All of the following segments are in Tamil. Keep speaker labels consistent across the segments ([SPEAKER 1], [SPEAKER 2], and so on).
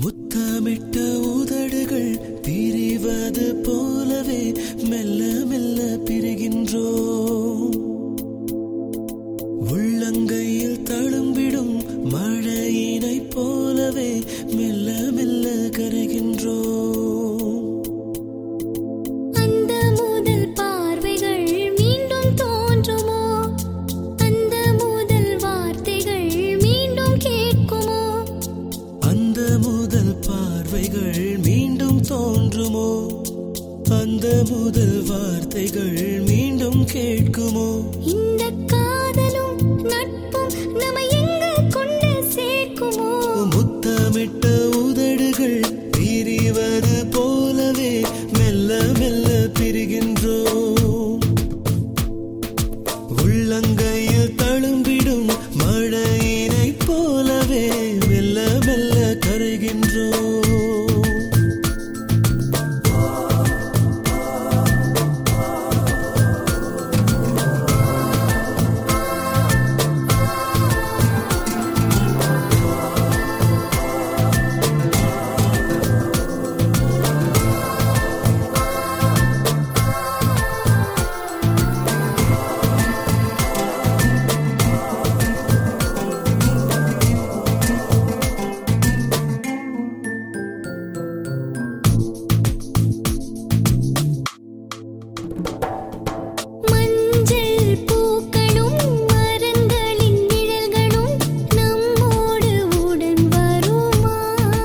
[SPEAKER 1] முத்தமிட்ட உதடுகள் பிரிவது போலவே மெல்ல மெல்ல பிரிகின்றோம் உள்ளங்கையில் தழும்பிடும் மழையினை போலவே மெல்ல மெல்ல கரைகின்றோம்
[SPEAKER 2] அந்த முதல் பார்வைகள் மீண்டும் தோன்றுமோ அந்த முதல் வார்த்தைகள் மீண்டும் கேட்குமோ
[SPEAKER 1] அந்த முதல் பார்வைகள் மீண்டும் தோன்றுமோ அந்த முதல் வார்த்தைகள் மீண்டும் கேட்குமோ
[SPEAKER 2] இந்த காதலும் நட்பும் நம்மை எங்கு கொண்டு சேர்க்குமோ
[SPEAKER 1] முத்தமிட்ட உதடுகள் பிரிவது போலவே மெல்ல மெல்ல பிரிகின்றோம் உள்ளங்கையில் தழும்பிடும் மழையினை போலவே மெல்ல மெல்ல கரைகின்றோம்
[SPEAKER 2] மஞ்சள் பூக்களும் மரங்களின் நிழல்களும் நம்மோடு உடன் வருமா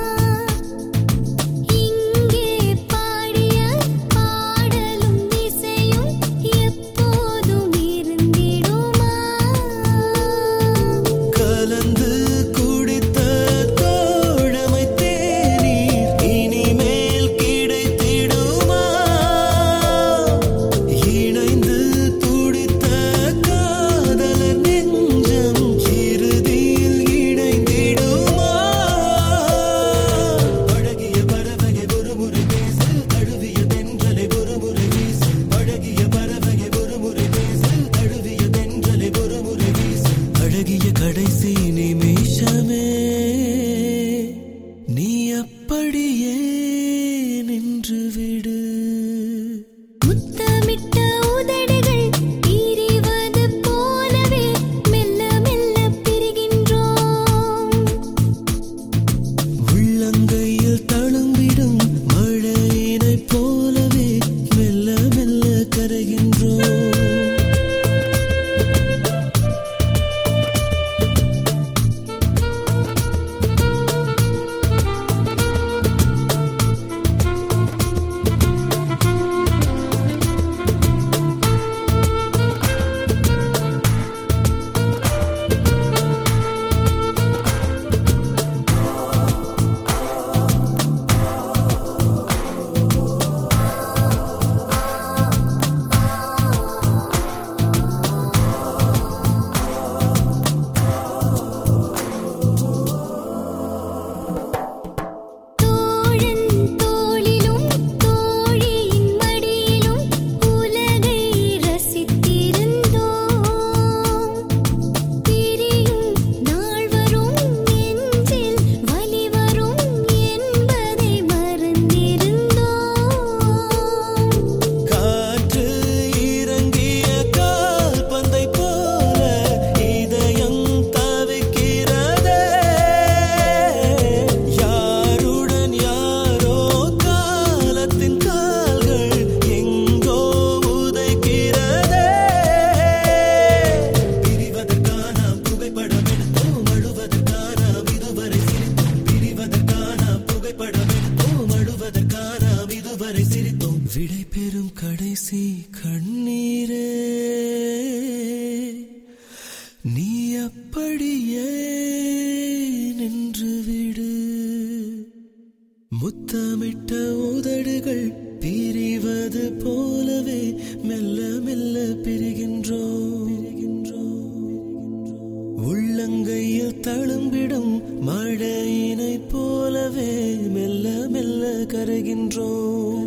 [SPEAKER 2] இங்கே பாடிய பாடலும் இசையும் எப்போதும் இருந்திடுமா
[SPEAKER 1] கலந்து குடித்த தோழமை தேநீர் இனிமேல் கிடைத்திடுமா இணைந்து துடித்த காதல நெஞ்சம் இறுதியில் இணைந்திடுமா அழகிய பறவையை ஒருமுறை பேசு தழுவிய தென்றலை ஒருமுறை வீசு அழகிய பறவையை ஒருமுறை பேசு தழுவிய தென்றலை ஒருமுறை வீசு அழகிய கடைசி நிமிஷமே நீ அப்படியே நின்று விடு
[SPEAKER 2] முத்தமிட்ட உதடுகள் பிரிவது போலவே மெல்ல மெல்ல பிரிகின்றோம்
[SPEAKER 1] உள்ளங்கையில் தழும்பிடும் மழையினை போலவே மெல்ல மெல்ல கரைகின்றோம்
[SPEAKER 2] தோழன் தோளிலும் தோழியின் மடியிலும் உலகை ரசித்திருந்தோம் பிரியும் நாள் வரும் நெஞ்சில் வலி வரும் என்பதை மறந்திருந்தோம்
[SPEAKER 1] காற்று இறங்கிய கால்பந்தை போல இதயம் தவிக்கிறதே யாருடன் யாரோ காலத்தின் கால்கள் எங்கோ உதைக்கிறதே பிரிவதற்கான புகைப்படம் எடுத்தோம் அழுவதற்கான இதுவரை சிரித்தோம் பிரிவதற்கான புகைப்படம் எடுத்தோம் அழுவதற்கான இதுவரை சிரித்தோம் விடை பெறும் கடைசி கண்ணீரே நீ அப்படியே நின்று விடு முத்தமிட்ட உதடுகள் பிரிவது போலவே மெல்ல மெல்ல பிரிகின்றோம் உள்ளங்கையில் தழும்பிடும் மழையினை போலவே மெல்ல மெல்ல கரைகின்றோம்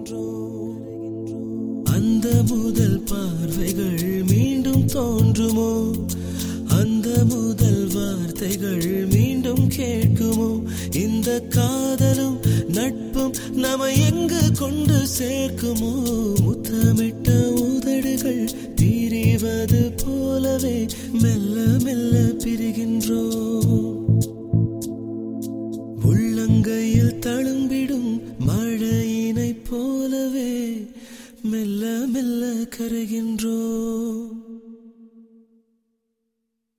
[SPEAKER 1] அந்த முதல் பார்வைகள் மீண்டும் தோன்றுமோ அந்த முதல் வார்த்தைகள் மீண்டும் கேட்குமோ இந்த காதலும் நட்பும் நம்ம எங்கு கொண்டு சேர்க்குமோ முத்தமிட்ட உதடுகள் தீரிவது போலவே மெல்ல மெல்ல